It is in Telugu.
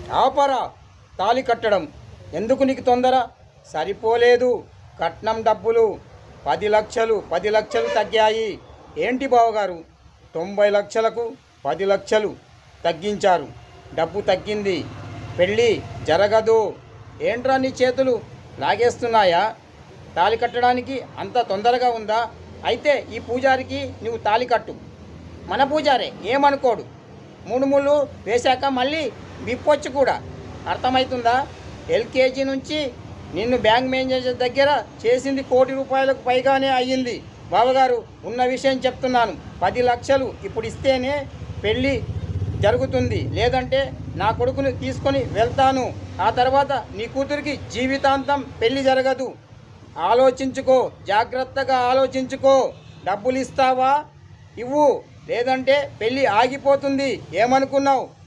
ఆపరా తాలి కట్టడం ఎందుకు నీకు తొందర సరిపోలేదు కట్నం డబ్బులు పది లక్షలు పది లక్షలు తగ్గాయి ఏంటి బావగారు తొంభై లక్షలకు పది లక్షలు తగ్గించారు డబ్బు తగ్గింది పెళ్ళి జరగదు ఏంట్రా నీ చేతులు లాగేస్తున్నాయా తాళి కట్టడానికి అంత తొందరగా ఉందా అయితే ఈ పూజారికి నువ్వు తాళి కట్టు మన పూజారే ఏమనుకోడు మూడు ముళ్ళు వేశాక మళ్ళీ విప్పొచ్చు కూడా అర్థమవుతుందా ఎల్కేజీ నుంచి నిన్ను బ్యాంక్ మేనేజర్ దగ్గర చేసింది కోటి రూపాయలకు పైగానే అయ్యింది బావగారు ఉన్న విషయం చెప్తున్నాను పది లక్షలు ఇప్పుడు ఇస్తేనే పెళ్ళి జరుగుతుంది లేదంటే నా కొడుకుని తీసుకొని వెళ్తాను ఆ తర్వాత నీ కూతురికి జీవితాంతం పెళ్లి జరగదు ఆలోచించుకో జాగ్రత్తగా ఆలోచించుకో డబ్బులు ఇస్తావా ఇవ్వు లేదంటే పెళ్ళి ఆగిపోతుంది ఏమనుకున్నావు